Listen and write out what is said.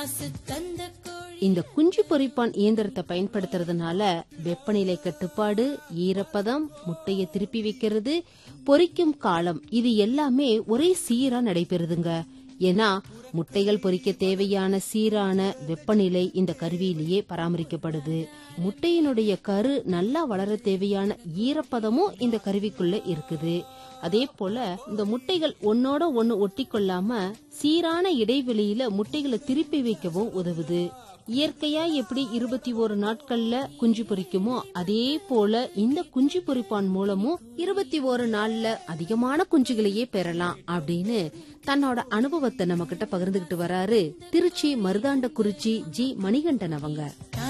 இந்த குஞ்சு பொரிப்பான் இயந்திரத்தை பயன்படுத்துறதுனால வெப்பநிலை கட்டுப்பாடு ஈரப்பதம் முட்டையை திருப்பி வைக்கிறது பொரிக்கும் காலம் இது எல்லாமே ஒரே சீரா நடைபெறுதுங்க ஏன்னா முட்டைகள் பொரிக்க தேவையான சீரான வெப்பநிலை இந்த கருவியிலேயே பராமரிக்கப்படுது முட்டையினுடைய கரு நல்லா வளர தேவையான ஈரப்பதமும் இந்த கருவிக்குள்ள இருக்குது அதே போல இந்த முட்டைகள் ஒன்னோட ஒன்னு ஒட்டி கொள்ளாம சீரான இடைவெளியில முட்டைகளை திருப்பி வைக்கவும் உதவுது இயற்கையா எப்படி இருபத்தி ஒரு நாட்கள்ல குஞ்சு பொரிக்குமோ அதே போல இந்த குஞ்சு பொரிப்பான் மூலமும் இருபத்தி ஒரு நாள்ல அதிகமான குஞ்சுகளையே பெறலாம் அப்படின்னு தன்னோட அனுபவத்தை நம்ம கிட்ட பகிர்ந்துகிட்டு வராரு திருச்சி மருதாண்ட குறிச்சி ஜி மணிகண்டன் அவங்க